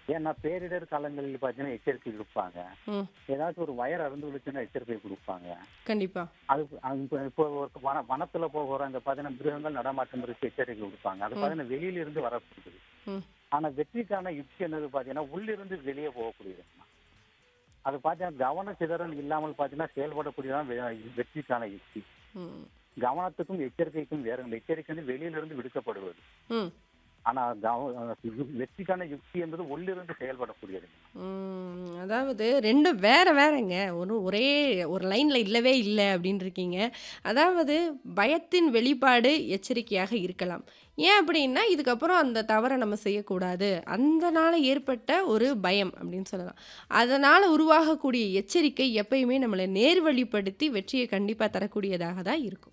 ஏன்னா பேரிடர் காலங்களில் பார்த்தீங்கன்னா எச்சரிக்கை கொடுப்பாங்க ம் ஏதாச்சும் ஒரு வயர் அறுந்து விழுச்சுன்னா எச்சரிக்கை கொடுப்பாங்க கண்டிப்பா அது அது இப்போ இப்போ ஒரு வன வனத்துல போகிற அங்க பார்த்தீங்கன்னா மிருகங்கள் நடமாட்டம் இருக்கு எச்சரிக்கை கொடுப்பாங்க அது பார்த்தீங்கன்னா வெளியில இருந்து வரக்கூடியது ம் ஆனா வெற்றிக்கான யுக்தி என்னது பார்த்தீங்கன்னா உள்ளிருந்து வெளியே போகக்கூடியது அது பார்த்தீங்கன்னா கவன சிதறல் இல்லாமல் பார்த்தீங்கன்னா செயல்படக்கூடியதான் வெ- வெற்றிக்கான யுக்தி ம் கவனத்துக்கும் எச்சரிக்கைக்கும் வேற இல்லை. எச்சரிக்கை வந்து வெளியிலிருந்து விடுக்கப்படுவது ம் ஆனா கவ- வெற்றிக்கான யுக்தி என்பது உள்ளிருந்து செயல்படக்கூடியது ம், அதாவது ரெண்டும் வேற வேறங்க ஒரு ஒரே ஒரு லைனில் இல்லவே இல்லை அப்படின்னு இருக்கீங்க அதாவது பயத்தின் வெளிப்பாடு எச்சரிக்கையாக இருக்கலாம் ஏன் அப்படின்னா இதுக்கப்புறம் அந்த தவறை நம்ம செய்யக்கூடாது அந்த நாள் ஏற்பட்ட ஒரு பயம் அப்படின்னு சொல்லலாம் அதனால் உருவாகக்கூடிய எச்சரிக்கை எப்பயுமே நம்மளை நேர்வழிப்படுத்தி வெற்றியை கண்டிப்பாக தரக்கூடியதாக தான் இருக்கும்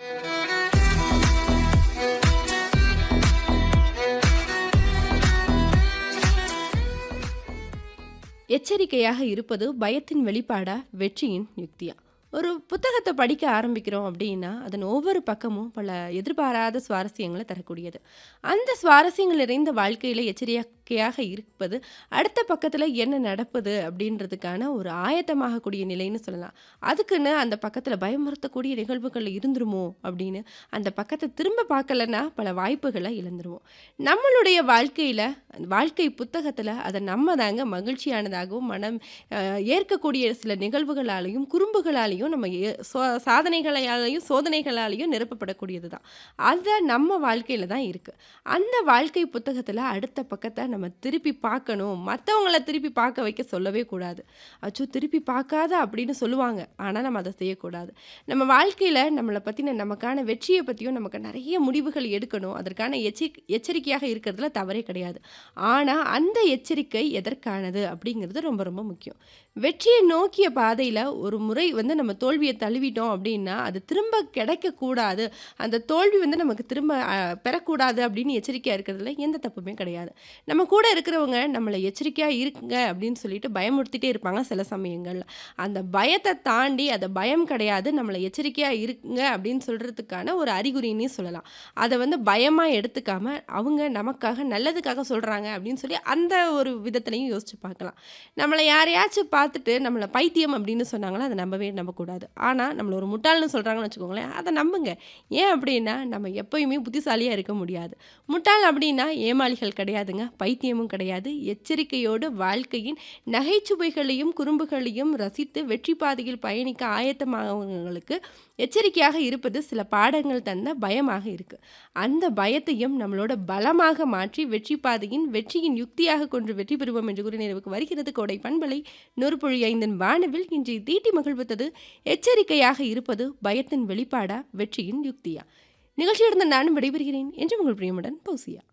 எச்சரிக்கையாக இருப்பது பயத்தின் வெளிப்பாடா வெற்றியின் யுக்தியா ஒரு புத்தகத்தை படிக்க ஆரம்பிக்கிறோம் அப்படின்னா அதன் ஒவ்வொரு பக்கமும் பல எதிர்பாராத சுவாரஸ்யங்களை தரக்கூடியது அந்த சுவாரஸ்யங்கள் நிறைந்த வாழ்க்கையில் எச்சரிக்கையாக இருப்பது அடுத்த பக்கத்தில் என்ன நடப்புது அப்படின்றதுக்கான ஒரு ஆயத்தமாகக்கூடிய நிலைன்னு சொல்லலாம் அதுக்குன்னு அந்த பக்கத்தில் பயமுறுத்தக்கூடிய நிகழ்வுகள் இருந்துருமோ அப்படின்னு அந்த பக்கத்தை திரும்ப பார்க்கலன்னா பல வாய்ப்புகளை இழந்துருவோம் நம்மளுடைய வாழ்க்கையில் வாழ்க்கை புத்தகத்தில் அதை நம்ம தாங்க மகிழ்ச்சியானதாகவும் மனம் அஹ், ஏற்கக்கூடிய சில நிகழ்வுகளாலையும் குறும்புகளாலையும் நம்ம ஏ- சோ- சாதனைகளாலையும் சோதனைகளாலையும் நிரப்பப்படக்கூடியது தான் அதை நம்ம வாழ்க்கையில் தான் இருக்குது அந்த வாழ்க்கை புத்தகத்தில் அடுத்த பக்கத்தை நம்ம திருப்பி பார்க்கணும் மற்றவங்கள திருப்பி பார்க்க வைக்க சொல்லவே கூடாது அச்சோ திருப்பி பார்க்காத அப்படின்னு சொல்லுவாங்க ஆனால் நம்ம அதை செய்யக்கூடாது நம்ம வாழ்க்கையில் நம்மளை பற்றின நமக்கான வெற்றியை பற்றியும் நமக்கு நிறைய முடிவுகள் எடுக்கணும் அதற்கான எச்சரி எச்சரிக்கையாக இருக்கிறதுல தவறே கிடையாது ஆனால் அந்த எச்சரிக்கை எதற்கானது அப்படிங்கிறது ரொம்ப ரொம்ப முக்கியம் வெற்றியை நோக்கிய பாதையில் ஒரு முறை வந்து நம்ம தோல்வியை தழுவிட்டோம் அப்படின்னா அது திரும்ப கிடைக்கக்கூடாது அந்த தோல்வி வந்து நமக்கு திரும்ப அஹ், பெறக்கூடாது அப்படின்னு எச்சரிக்கையாக இருக்கிறதுல எந்த தப்புமே கிடையாது நம்ம கூட இருக்கிறவங்க நம்மளை எச்சரிக்கையாக இருக்குங்க அப்படின்னு சொல்லிட்டு பயமுறுத்திட்டே இருப்பாங்க சில சமயங்களில் அந்த பயத்தை தாண்டி அது பயம் கிடையாது நம்மளை எச்சரிக்கையாக இருக்குங்க அப்படின்னு சொல்கிறதுக்கான ஒரு அறிகுறின்னே சொல்லலாம் அதை வந்து பயமாக எடுத்துக்காம அவங்க நமக்காக நல்லதுக்காக சொல்கிறாங்க அப்படின்னு சொல்லி அந்த ஒரு விதத்துலையும் யோசிச்சு பார்க்கலாம் நம்மளை யாரையாச்சும் பார்த்துட்டு நம்மளை பைத்தியம் அப்படின்னு சொன்னாங்களா அதை நம்பவே நம்பக்கூடாது ஆனால் நம்மளை ஒரு முட்டாள்னு சொல்கிறாங்கன்னு வச்சுக்கோங்களேன் அதை நம்புங்க ஏன் அப்படின்னா நம்ம எப்பயுமே புத்திசாலியாக இருக்க முடியாது முட்டாள் அப்படின்னா ஏமாளிகள் கிடையாதுங்க பைத்தியமும் கிடையாது எச்சரிக்கையோடு வாழ்க்கையின் நகைச்சுவைகளையும் குறும்புகளையும் ரசித்து வெற்றி பாதையில் பயணிக்க ஆயத்தமாகவங்களுக்கு எச்சரிக்கையாக இருப்பது சில பாடங்கள் தந்த பயமாக இருக்கு அந்த பயத்தையும் நம்மளோட பலமாக மாற்றி வெற்றி பாதையின் வெற்றியின் யுக்தியாக கொண்டு வெற்றி பெறுவோம் என்று கூறி நிறைவுக்கு வருகிறது கோடை பண்பலை நூறுபொழி ஐந்தன் வானவில் இன்று தீட்டி மகிழ்வித்தது எச்சரிக்கையாக இருப்பது பயத்தின் வெளிப்பாடா வெற்றியின் யுக்தியா நிகழ்ச்சியிலிருந்து நானும் விடைபெறுகிறேன் என்று உங்கள் பிரியமுடன் பௌசியா